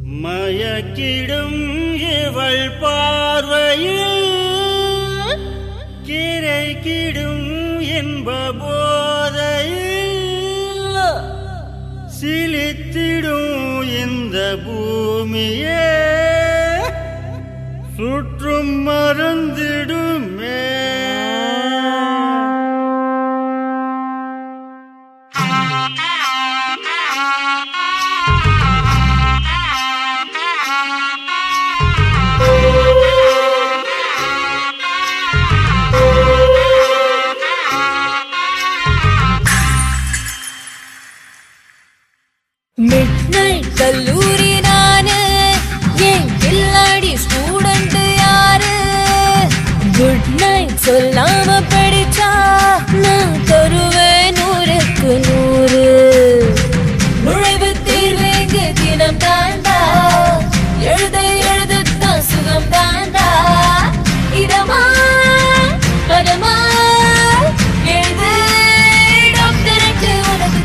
மயக்கிடும் இவள் பார்வையில் கிரைக்கிடும் என்ப போதையில் சிலித்திடும் இந்த பூமியே சுற்றும் மறந்திடுமே மிட் நைட் கல்லூரி நானு என் கில்லாடி ஸ்டூடெண்ட் யாரு குட் நைட் சொல்லாம படிச்சா நான் தருவேன் நூறுக்கு நூறு நுழைவு தேர்வேங்க தினம் தாண்டா எழுத எழுதத்தான் சுகம் தாண்டா இதமா பதமா எழுது டாக்டருக்கு உனக்கு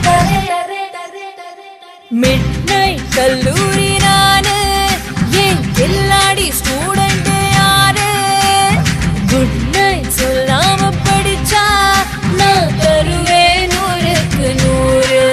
மிட் நைட் கல்லூரி நானு என் கில்லாடி ஸ்டூடெண்ட் யாரு குட் நைட் சொல்லாம படிச்சா நான் தருவேன் நூறுக்கு நூறு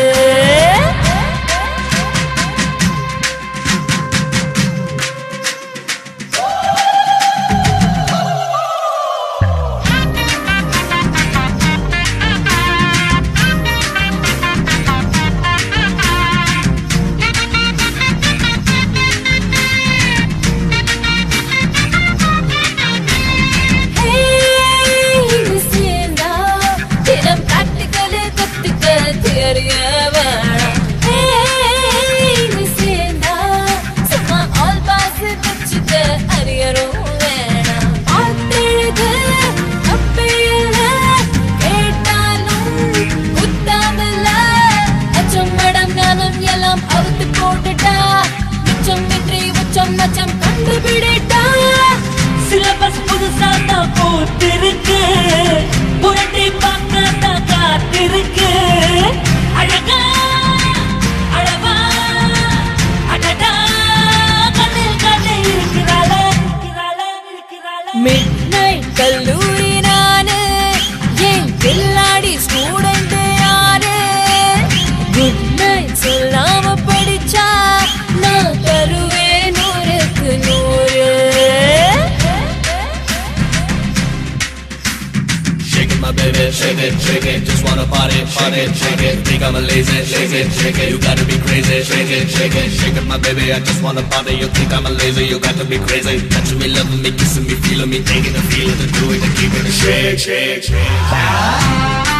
எல்லாம் அவுத்து போட்டுட்டா மிச்சம் வெற்றி உச்சம் நச்சம் கண்டுபிடிட்டா சிலபஸ் புதுசா தான் போட்டிருக்கு புரட்டி பார்க்க தான் காத்திருக்கு அழகா அழவா அடடா கண்ணு கண்ணு இருக்கிறாள இருக்கிறாள இருக்கிறாள மிட் நைட் கல்லூரி நானு என் கில்லாடி ஸ்டூடெண்ட் யாரு குட் நைட் சொல்லாம படிச்சா நான் தருவேன் நூறுக்கு நூறு Shake it, my baby, shake it, shake it. Just wanna party, party, shake it. Think I'm a lazy, shake it, shake it. You gotta be crazy, shake it, shake it, shake it, my baby. I just wanna party. You think I'm a lazy, you got to be crazy. Touching me, loving me, kissing me, feeling me, taking the feeling to do it, to keep it a shake, shake, shake.